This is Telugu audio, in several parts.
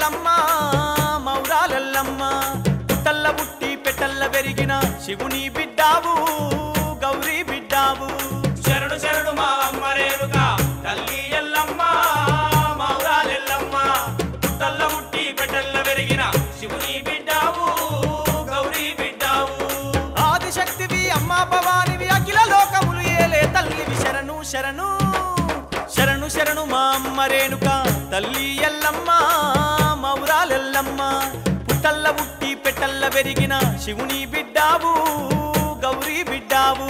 ఎల్లమ్మ మౌరాలెల్లమ్మ పుట్టల్ల పుట్టి పెట్టల్ల పెరిగిన శివుని బిడ్డావు గౌరీ బిడ్డావు శరణు శరణు మా అమ్మ రేణుక తల్లి ఎల్లమ్మ మౌరాలెల్లమ్మ పుట్టల్ల ముట్టి పెట్టల్ల పెరిగిన శివుని బిడ్డావు గౌరీ బిడ్డావు ఆదిశక్తివి అమ్మా భవానివి అఖిల లోకములు ఏలే తల్లివి శరణు శరణు శరణు శరణు మా అమ్మ రేణుక తల్లి ఎల్లమ్మ మౌరాలెల్లమ్మ పుట్టల్ల పుట్టి పెట్టల్ల పెరిగిన శివుని బిడ్డావు గౌరీ బిడ్డావు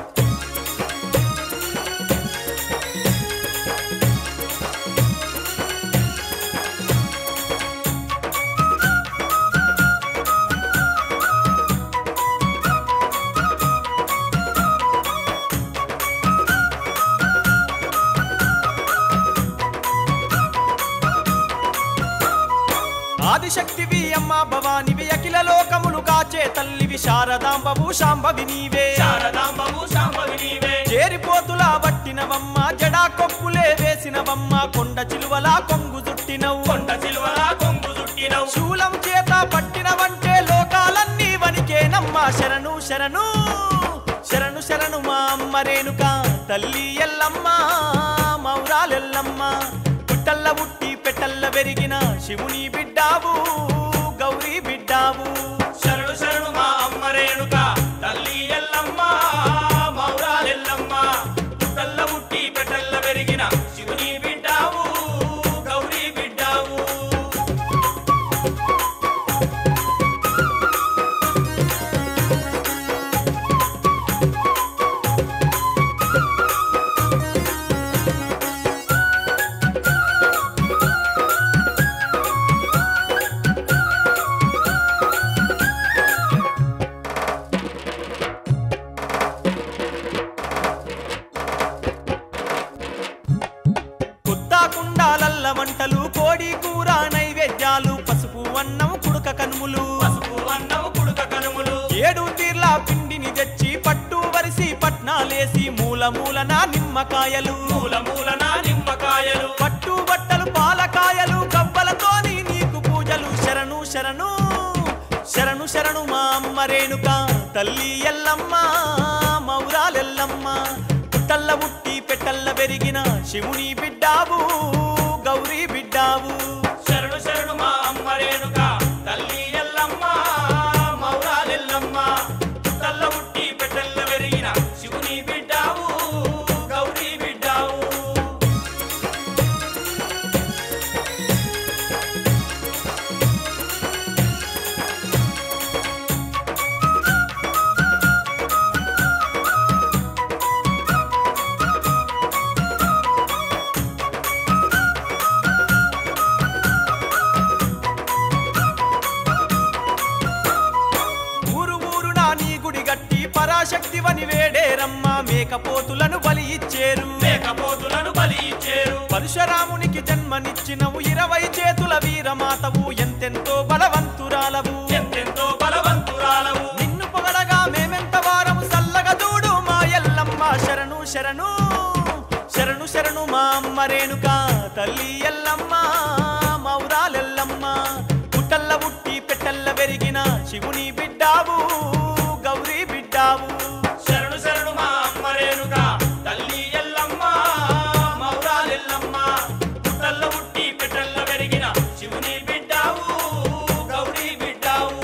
ఆదిశక్తివి అమ్మ భవానివి అఖిల లోకములు కాచే తల్లివి శారదాంబవు శాంభవి నీవే శారదాంబవు శాంభవి నీవే చేరిపోతుల పట్టినవమ్మ జడా కొప్పులే వేసినవమ్మ కొండ చిలువలా కొంగు చుట్టినవు కొండ సిల్వల కొంగు చుట్టినవు శూలం చేత పట్టినవంటే లోకాలన్నీ వనికేనమ్మ శరణు శరణు శరణు శరణు మా అమ్మ రేణుక తల్లి ఎల్లమ్మ మౌరాలెల్లమ్మ పుట్టల్ల పుట్టి పెట్టల్ల పెరిగిన శివుని బిడ్డావు గౌరీ బిడ్డావు శరణు శరణు మా అమ్మ రేణుక తల్లి ఎల్లమ్మ మౌరాలెల్లమ్మ పుట్టల్ల ముట్టి పెట్టల్ల పెరిగిన శివుని బిడ్డావు గౌరీ బిడ్డావు కుత్తా కుండాలల్ల వంటలు కోడి కూర నైవేద్యాలు పసుపు అన్నం కుడుక కనుములు పసుపు అన్నము కుడుక కనుములు ఏడు తీర్ల పిండిని తెచ్చి పట్టు వరిసి పట్నాలేసి మూల మూలన నిమ్మకాయలు మూల మూలన నిమ్మకాయలు పట్టు బట్టలు పాలకాయలు కవ్వలతోని నీకు పూజలు శరణు శరణు శరణు శరణు మా అమ్మ రేణుక తల్లి ఎల్లమ్మ మౌరాలెల్లమ్మ పుట్టల్ల పుట్టి పెట్టల్ల పెరిగిన శివుని బిడ్డావు గౌరీ బిడ్డావు శరణు శరణు మా అమ్మ రేణుక తల్లి ఎల్లమ్మ మౌరాలెల్లమ్మ తల్ల ముట్టి పెట్టల్ల పెరిగిన శివుని బిడ్డావు గౌరీ బిడ్డావు ఊరు ఊరు నా నీ గుడి గట్టి పరాశక్తివని వేడేరమ్మ మేకపోతులను బలి ఇచ్చేరు మేకపోతులను బలి ఇచ్చేరు పరశురామునికి జన్మనిచ్చినవు ఇరవై చేతుల వీరమాతవు ఎంతెంతో బలవంతురాలవు ఎంతెంతో బలవంతురాలవు నిన్ను పొగడగా మేమెంత వారము సల్లగా దూడు మా ఎల్లమ్మ శరణు శరణు శరణు శరణు మా అమ్మ రేణుక తల్లి ఎల్లమ్మ మౌరాలెల్లమ్మ పుట్టల్ల పుట్టి పెట్టల్ల పెరిగిన శివుని బిడ్డావు గౌరీ బిడ్డావు శరణు శరణు మా అమ్మ రేణుక తల్లి ఎల్లమ్మ మౌరాలెల్లమ్మ తల్ల ముట్టి పెట్టల్ల పెరిగిన శివుని బిడ్డావు గౌరీ బిడ్డావు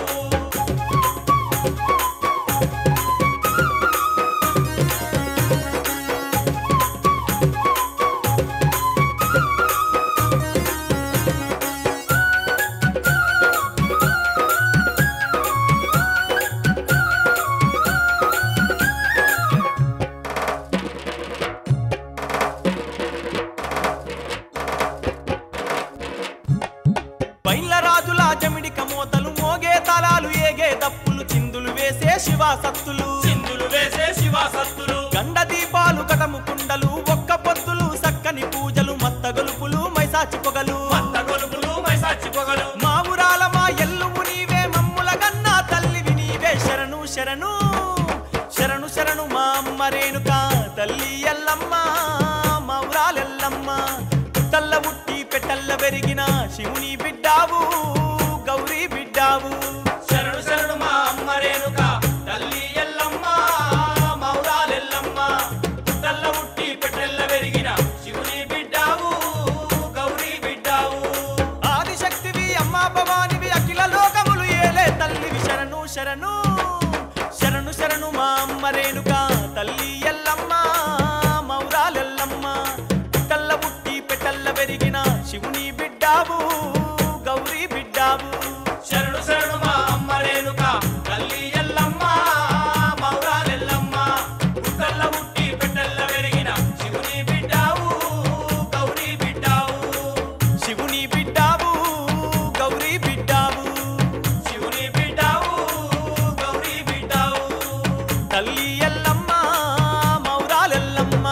బైన్ల రాజుల జమిడిక మోతలు మోగే తలాలు ఏగే దప్పులు చిందులు వేసే శివ సత్తులు సింధులు వేసే శివాసత్తులు గండ దీపాలు కటము కుండలు ఒక్క పొద్దులు సక్కని పూజలు మత్త గొలుపులు మైసాచి పొగలు మత్త గొలుపులు మైసాచి పొగలు మా ఊరాల మా ఎల్లుము నీవే మమ్ముల గన్నా తల్లివి నీవే శరణు శరణు శరణు శరణు మా అమ్మ రేణుక తల్లి ఎల్లమ్మ మా ఊరాలెల్లమ్మ తల్ల ఉట్టి పెట్టల్ల పెరిగిన శివుని బిడ్డ బిడ్డావు గౌరీ బిడ్డావు శరణు శరణు మా అమ్మ రేణుక తల్లి ఎల్లమ్మ మౌరాలెల్లమ్మ తల్ల ఉట్టి పెట్టెల్ల పెరిగిన శివుని బిడ్డావు గౌరీ బిడ్డావు ఆదిశక్తివి అమ్మా భవానివి అఖిల లోకములు ఏలే తల్లివి శరణు శరణు శరణు శరణు మా అమ్మ రేణుక తల్లి ఎల్లమ్మ మౌరాలెల్లమ్మ తల్ల బుట్టి పెట్టల్ల పెరిగిన శివుని బిడ్డావు గౌరీ బిడ్డావు శరణు శరణు మా అమ్మ రేణుక తల్లి ఎల్లమ్మ మౌరాలెల్లమ్మ తల్ల ఉట్టి పెట్టెల్ల పెరిగిన శివుని బిడ్డావు గౌరీ బిడ్డావు శివుని బిడ్డావు గౌరీ బిడ్డావు శివుని బిడ్డావు గౌరీ బిడ్డావు తల్లి ఎల్లమ్మ మౌరాలెల్లమ్మ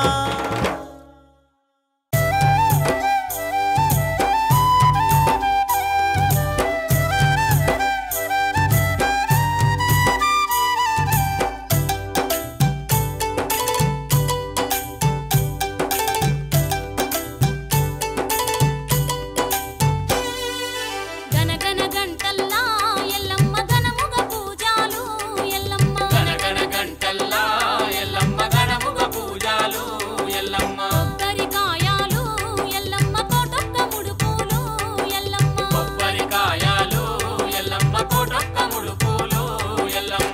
గనగన గంటల్లా ఎల్లమ్మ ఘనముగ పూజాలు ఎల్లమ్మ గనగన గంటల్లా ఎల్లమ్మ గణముగ పూజాలు ఎల్లమ్మ కొబ్బరికాయాలు ఎల్లమ్మ కోటొక్క ముడుపులు ఎల్లమ్మ కొబ్బరికాయాలు ఎల్లమ్మ కోటొక్క ముడుపులు ఎల్లమ్మ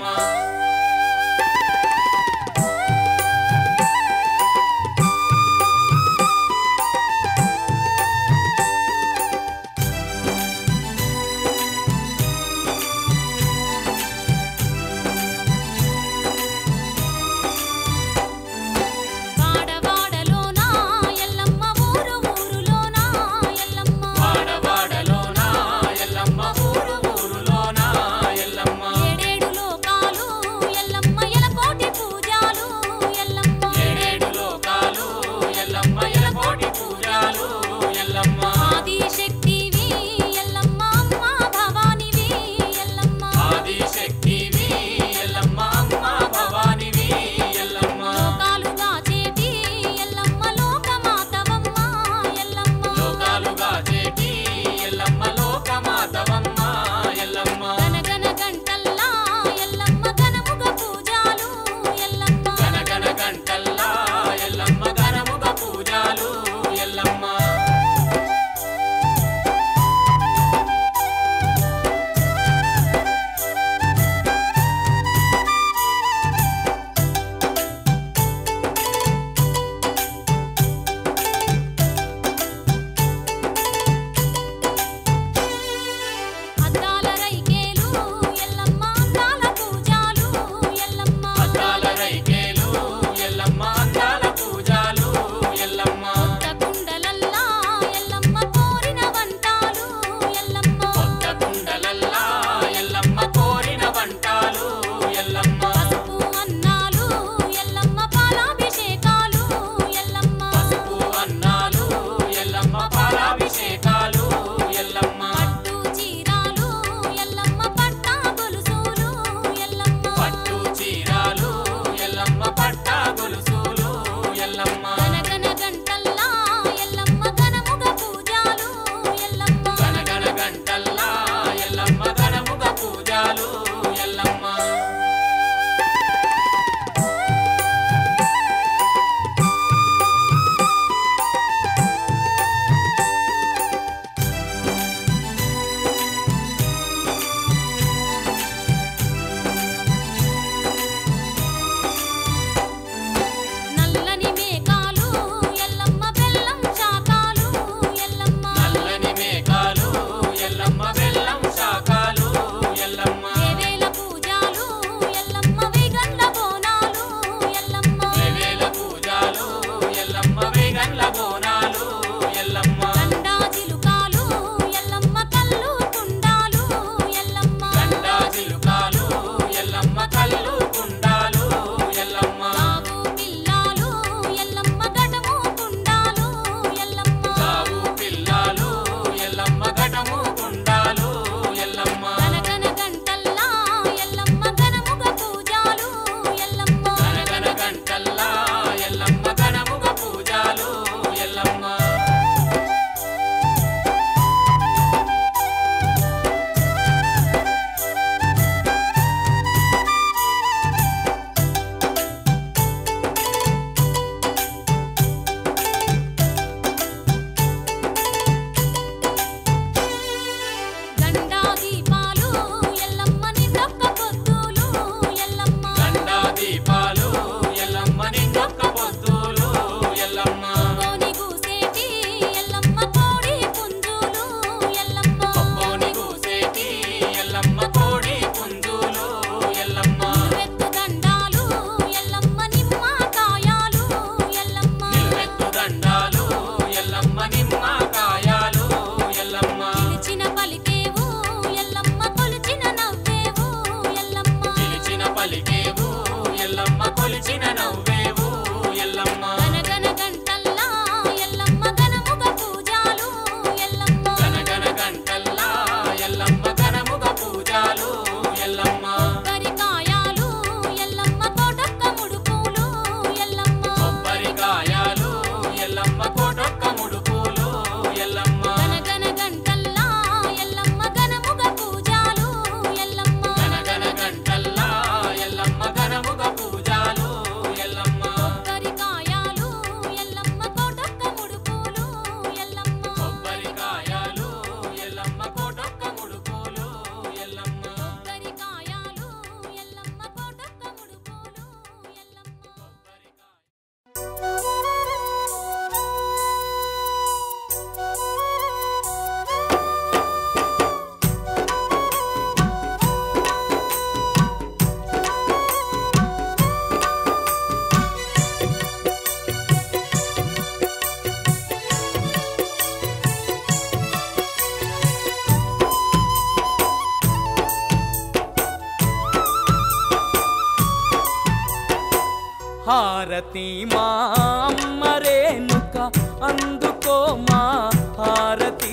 హారతి మా అమ్మ రేణుక అందుకో మా హారతి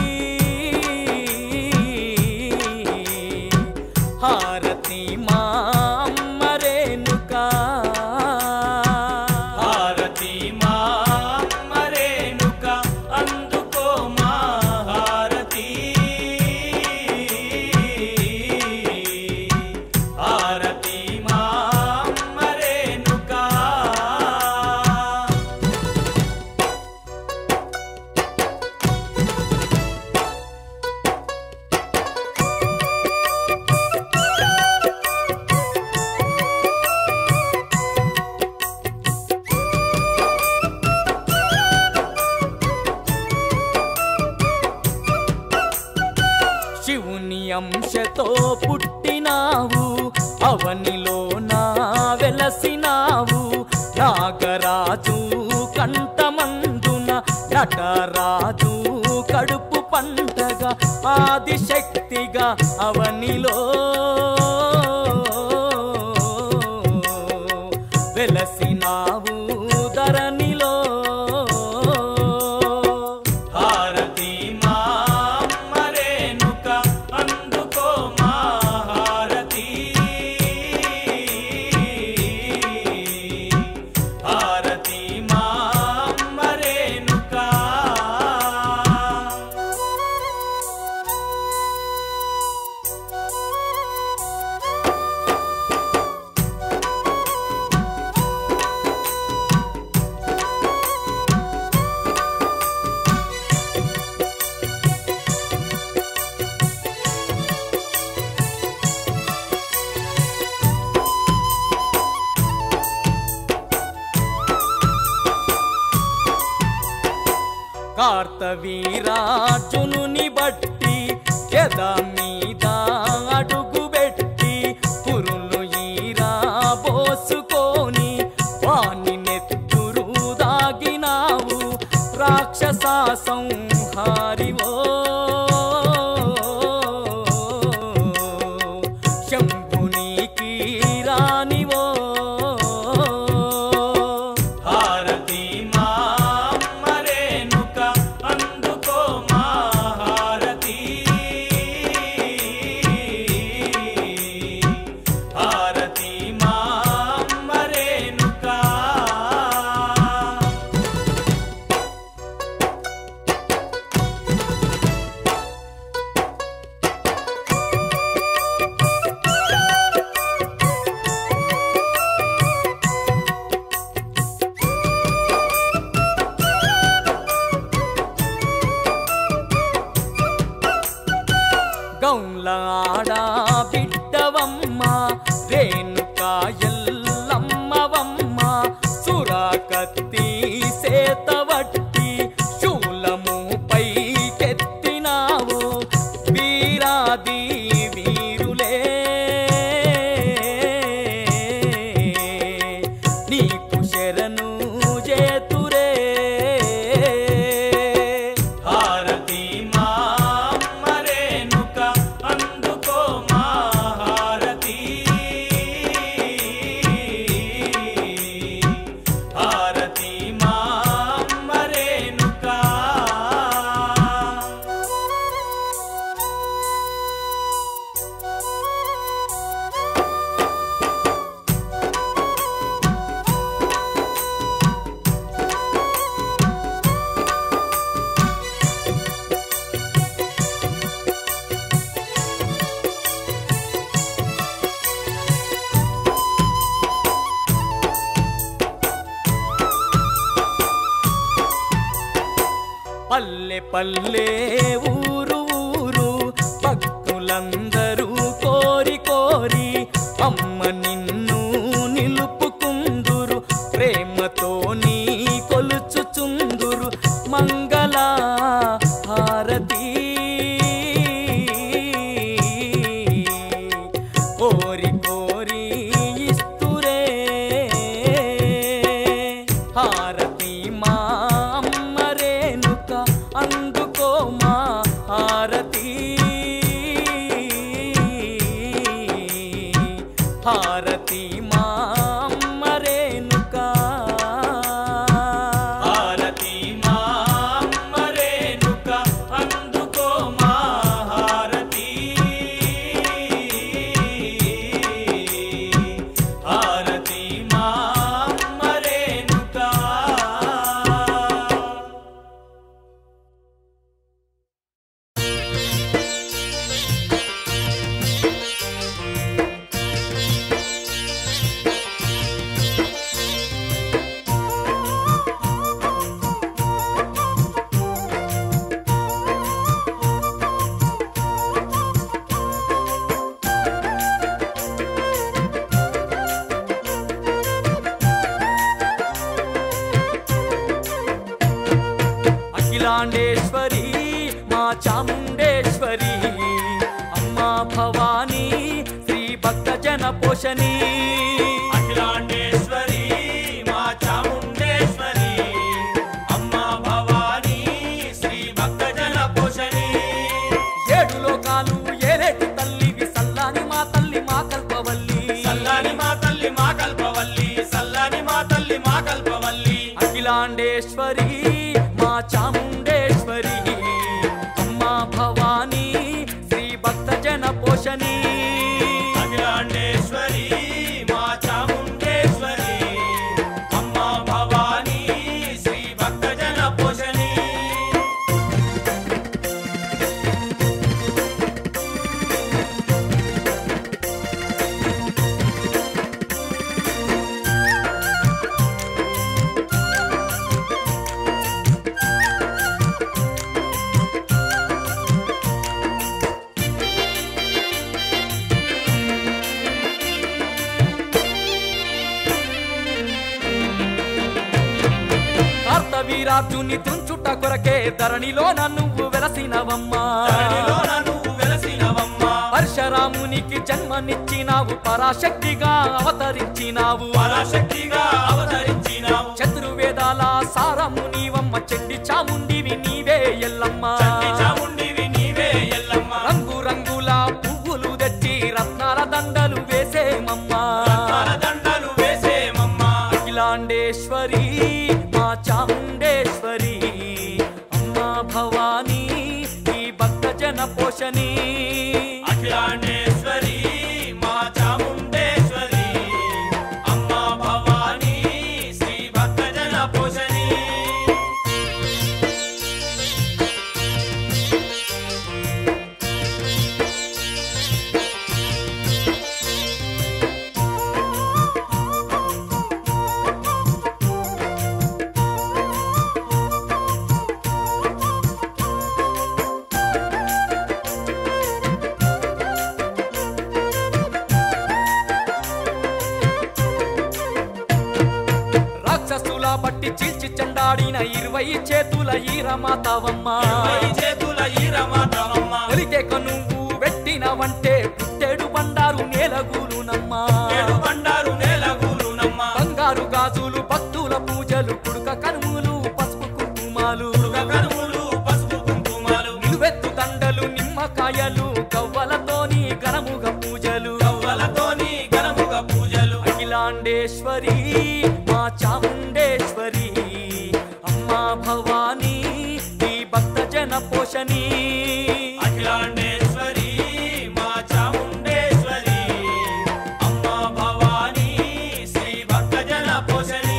హారతి మా అమ్మ రేణుక హారతి మా మరేనుక అందుకో మా హారతి హారతి మా మరేనుక శివుని అంశతో పుట్టినావు అవనిలో నా వెలసినావు నాగరాజు కంఠమందున నటరాజు కడుపు పంటగా ఆదిశక్తిగా అవనిలో వెలసినావు ధరణిలో హారతి మా మరేనుక అందుకో మా హారతి హారతి మా మరేనుక కార్తవీరాజునుని బట్టి ఎద మీద అడుగు పెట్టి పురులు ఈరా పోసుకొని వాని నెత్తురు దాగినావు రాక్షస సంహారివో శంభునికి రానివో హారతి మా మరేనుక అందుకో మా హారతి హారతి మా మరేనుక గౌలాడ బిడ్డవమ్మ రేణుక ఎల్లమ్మవమ్మ సురాకత్తి సేతవట్టి శూలము పైకెత్తినావు వీరాది వీరులే నీకు శరణు చేతురే హారతి మా మరేనుక అందుకో మా హారతి హారతి మా మరేనుక పల్లె పల్లె ఊరు ఊరు భక్తులందరూ కోరి కోరి అమ్మ నిన్ను నిలుపుకుందురు ప్రేమతో నీ కొలుచుచుందురు మంగళ హారతి కోరి కోరి ఇస్తురే హారతి మా అమ్మ రేణుక అందుకో మా హారతి హారతి మా అమ్మ రేణుక పోషణి అఖిలాండేశ్వరి మా చాముండేశ్వరి అమ్మా భవానీ శ్రీ భక్తజన పోషణి ఏడు లోకాలు ఏలేటి తల్లివి సల్లాని మా తల్లి మా కల్పవల్లి సల్లాని మా తల్లి మా కల్పవల్లి సల్లాని మా తల్లి మా కల్పవల్లి అఖిలాండేశ్వరి మా చాముండేశ్వరి అమ్మా భవానీ శ్రీ భక్తజన పోషణి అఖిలాండేశ్వరి మా చాముండేశ్వరి అమ్మా భవానీ శ్రీ భక్తజన పోషణి కార్తవీరాజుని తుంచుట కొరకే ధరణిలో నువ్వు వెలసినవమ్మా ధరణిలోన నువ్వు వెలసినవమ్మా పరశురామునికి జన్మనిచ్చినావు పరాశక్తిగా అవతరించినావు పరాశక్తిగా అవతరించినావు చతుర్వేదాల సారము నీవమ్మ చెండి చాముండివి నీవే ఎల్లమ్మ చండి చాముండివి నీవే ఎల్లమ్మ రంగు రంగుల పువ్వులు తెచ్చి రత్నాల దండలు వేసేమమ్మా రత్నాల దండలు వేసేమమ్మా అఖిలాండేశ్వరి మా చాముండేశ్వరి అమ్మా భవానీ ఈ భక్త జన పోషణి అఖిలాండేశ్వరి మా చాముండేశ్వరి అమ్మా భవానీ శ్రీ భక్తజన పోషణి రాక్షసుల బట్టి చీల్చి చెండాడిన ఇరవై చేతుల ఈరమాతవమ్మ ఇరవై చేతుల ఈరమాతవమ్మ ఒలితే నువ్వు పెట్టినవంటే పుట్టెడు బండారు నేలగూలునమ్మా ఏడు బండారు నేలగూలునమ్మ బంగారు గాజులు భక్తుల పూజలు కుడుక కనుములు పసుపు కుంకుమాలు కనుములు పసుపు కుంకుమలు నిలువెత్తు దండలు నిమ్మకాయలు కవ్వలతోని ఘనముగ పూజలు కవ్వలతోని ఘనముగ పూజలు అఖిలాండేశ్వరి మా చాముండేశ్వరి అమ్మా భవానీ ఈ భక్త జన పోషణి అఖిలాండేశ్వరి మా చాముండేశ్వరి అమ్మా భవానీ శ్రీ భక్తజన పోషణి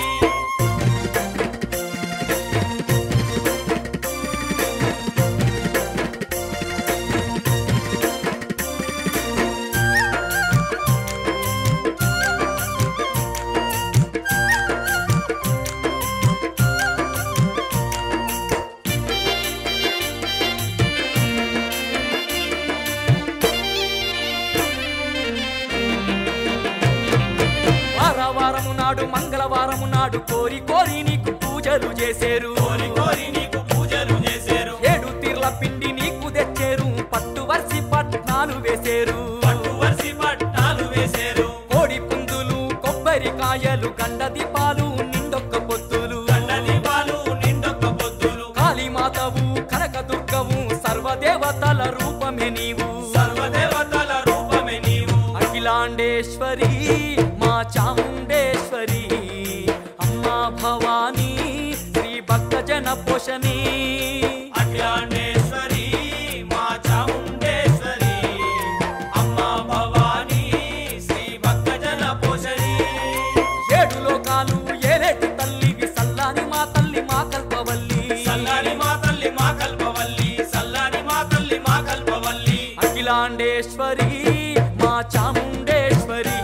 వారవారము నాడు మంగళవారము నాడు కోరి కోరి నీకు పూజలు చేసేరు కోరి కోరి నీకు పూజలు చేసేరు ఏడు తీర్ల పిండి నీకు తెచ్చేరు పట్టు వర్సి పట్నాలు వేసేరు పట్టు వర్సి పట్టాలు వేసేరు కోడి పుందులు కొబ్బరికాయలు గండ దీపాలు నిండొక్క పొత్తులు గండ దీపాలు నిండొక్క పొద్దులు కాళీమాతవు కనకదుర్గవు సర్వదేవతల రూపమే నీవు సర్వదేవతల రూపమే నీవు అఖిలాండేశ్వరి మా చాముండేశ్వరి అమ్మా భవానీ శ్రీ భక్త జన పోషణి అఖిలాండేశ్వరి మా చాముండేశ్వరి అమ్మా భవానీ శ్రీ భక్తజన పోషణి ఏడు లోకాలు ఏలేటి తల్లివి సల్లాని మా తల్లి మా కల్పవల్లి సల్లాని మా తల్లి మా కల్పవల్లి సల్లాని మా తల్లి మా కల్పవల్లి అఖిలాండేశ్వరి మా చాముండేశ్వరి